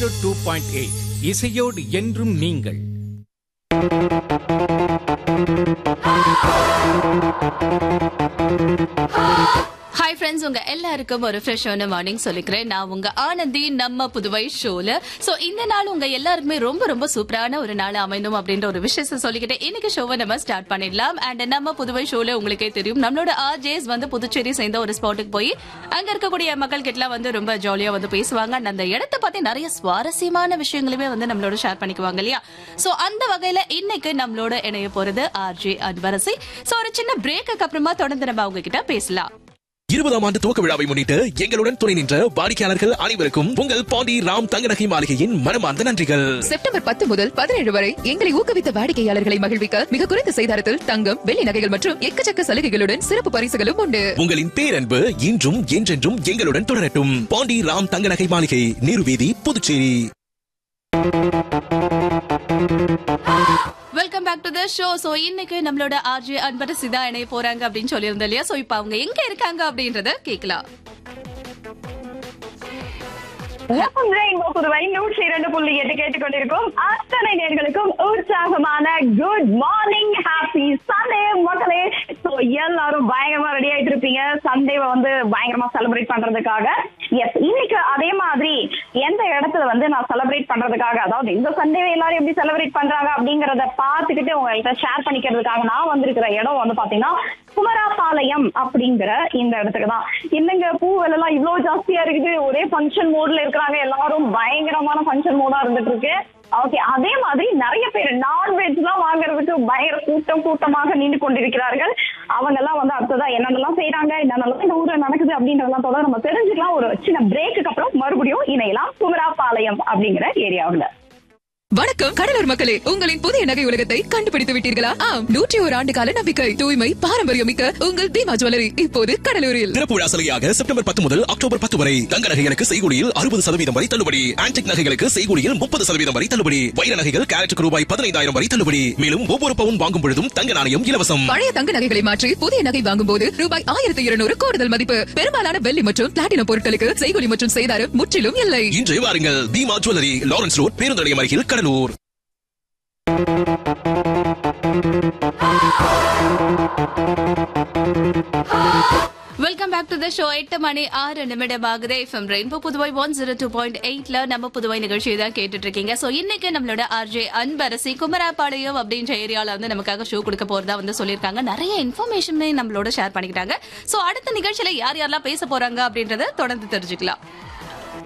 zero two point eight இசையோடு என்றும் நீங்கள் ஹாய் ஃப்ரெண்ட்ஸ் உங்க எல்லாருக்கும் ஒரு ஃப்ரெஷ்ஷான மார்னிங் சொல்லிக்கிறேன் நான் உங்க ஆனந்தி நம்ம புதுவை ஷோல சோ இந்த நாள் உங்க எல்லாருக்குமே ரொம்ப ரொம்ப சூப்பரான ஒரு நாள் அமையணும் அப்படின்ற ஒரு விஷயத்தை சொல்லிக்கிட்டு இன்னைக்கு ஷோவை நம்ம ஸ்டார்ட் பண்ணிடலாம் அண்ட் நம்ம புதுவை ஷோல உங்களுக்கே தெரியும் நம்மளோட ஆர்ஜேஸ் வந்து புதுச்சேரி சேர்ந்த ஒரு ஸ்பாட்டுக்கு போய் அங்க இருக்கக்கூடிய மக்கள் கிட்டலாம் வந்து ரொம்ப ஜாலியா வந்து பேசுவாங்க and அந்த இடத்த பத்தி நிறைய சுவாரஸ்யமான விஷயங்களுமே வந்து நம்மளோட ஷேர் பண்ணிக்குவாங்க இல்லையா சோ அந்த வகையில இன்னைக்கு நம்மளோட இணைய போறது ஆர்ஜே அன்பரசி சோ ஒரு சின்ன பிரேக்கு அப்புறமா தொடர்ந்து நம்ம அவங்க கிட்ட பேசலாம் இருபதாம் ஆண்டு துவக்க விழாவை முன்னிட்டு எங்களுடன் துணை நின்ற வாடிக்கையாளர்கள் அனைவருக்கும் உங்கள் பாண்டி ராம் தங்கநகை மாளிகையின் மனமார்ந்த நன்றிகள் செப்டம்பர் பத்து முதல் பதினேழு வரை எங்களை ஊக்குவித்த வாடிக்கையாளர்களை மகிழ்விக்க மிக குறைந்த செய்தாரத்தில் தங்கம் வெள்ளி நகைகள் மற்றும் எக்கச்சக்க சலுகைகளுடன் சிறப்பு பரிசுகளும் உண்டு உங்களின் பேரன்பு இன்றும் என்றென்றும் எங்களுடன் தொடரட்டும் பாண்டி ராம் தங்கநகை மாளிகை நீருவீதி Puducherry welcome back to the show so இன்னைக்கு நம்மளோட ஆர்ஜே அன்பரசி தான் இணைய போறாங்க அப்படின்னு சொல்லியிருந்தோம் இல்லையா சோ இப்போ அவங்க எங்க இருக்காங்க அப்படின்றத கேட்கலாம் ரெயின்போ புதுவை நூற்றி இரண்டு புள்ளி எட்டு கேட்டுக்கொண்டிருக்கும் அத்தனை நேர்களுக்கும் உற்சாகமான குட் மார்னிங் ஹாப்பி சண்டே மக்களே ஸோ எல்லாரும் பயங்கரமா ரெடி ஆயிட்டு இருப்பீங்க சண்டேவை வந்து பயங்கரமா செலிப்ரேட் பண்றதுக்காக எஸ் இன்னைக்கு அதே மாதிரி எந்த இடத்துல வந்து நான் செலிப்ரேட் பண்றதுக்காக அதாவது இந்த சண்டேவை எல்லாரும் எப்படி செலிப்ரேட் பண்றாங்க அப்படிங்கறத பார்த்துக்கிட்டு உங்கள்கிட்ட ஷேர் பண்ணிக்கிறதுக்காக நான் வந்திருக்கிற இடம் வந்து பாத்தீங்கன்னா குமராபாளையம் அப்படிங்கிற இந்த இடத்துக்கு தான் என்னங்க பூ விலைலாம் இவ்வளவு ஜாஸ்தியா இருக்குது ஒரே ஃபங்க்ஷன் மோட்ல இருக்கிறாங்க எல்லாரும் பயங்கரமான ஃபங்க்ஷன் மோடா இருந்துட்டு இருக்கு ஓகே அதே மாதிரி நிறைய பேர் நான்வெஜ் எல்லாம் வாங்குறதுக்கு பயங்கர கூட்டம் கூட்டமாக நின்று கொண்டிருக்கிறார்கள் அவங்க எல்லாம் வந்து அடுத்ததா என்னென்னலாம் செய்யறாங்க என்னென்னலாம் இந்த ஊர்ல நடக்குது அப்படின்றதெல்லாம் தொடர்ந்து நம்ம தெரிஞ்சுக்கலாம் ஒரு சின்ன பிரேக்குக்கு அப்புறம் மறுபடியும் இணையலாம் குமராபாளையம் அப்படிங்கிற ஏரியாவுல வணக்கம் கடலூர் மக்களே உங்களின் புதிய நகை உலகத்தை கண்டுபிடித்து விட்டீர்களா ஆம் நூற்றி ஒரு ஆண்டு கால நம்பிக்கை தூய்மை பாரம்பரியம் மிக்க உங்கள் தீமா ஜுவல்லரி இப்போது கடலூரில் திறப்பு விழா சலுகையாக செப்டம்பர் பத்து முதல் அக்டோபர் பத்து வரை தங்க நகைகளுக்கு செய்கூலியில் அறுபது சதவீதம் வரை தள்ளுபடி ஆன்டிக் நகைகளுக்கு செய்கூலியில் முப்பது சதவீதம் வரை தள்ளுபடி வைர நகைகள் கேரட்டுக்கு ரூபாய் பதினைந்தாயிரம் வரை தள்ளுபடி மேலும் ஒவ்வொரு பவுன் வாங்கும் பொழுதும் தங்க நாணயம் இலவசம் பழைய தங்க நகைகளை மாற்றி புதிய நகை வாங்கும் போது ரூபாய் ஆயிரத்தி இருநூறு கூடுதல் மதிப்பு பெரும்பாலான வெள்ளி மற்றும் பிளாட்டினம் பொருட்களுக்கு செய்கொலி மற்றும் செய்தாரம் முற்றிலும் இல்லை இன்று வாருங்கள் தீமா ஜுவல்லரி லாரன்ஸ் ரோட் பேருந்து நிலையம் அருகில் Cuddalore welcome back to the show எட்டு மணி ஆறு நிமிடம் ஆகுது FM rainbow Puduvai one zero two point எயிட்ல நம்ம புதுவை நிகழ்ச்சியை தான் கேட்டுட்டு இருக்கீங்க சோ இன்னைக்கு நம்மளோட ஆர்ஜே அன்பரசி குமராபாளையம் அப்படின்ற ஏரியால வந்து நமக்காக ஷோ கொடுக்க போறதா வந்து சொல்லியிருக்காங்க நிறைய இன்ஃபர்மேஷன் நம்மளோட ஷேர் பண்ணிக்கிட்டாங்க சோ அடுத்த நிகழ்ச்சியில யார் யாரெல்லாம் பேச போறாங்க அப்படின்றத தொடர்ந்து தெரிஞ்சுக்கலாம்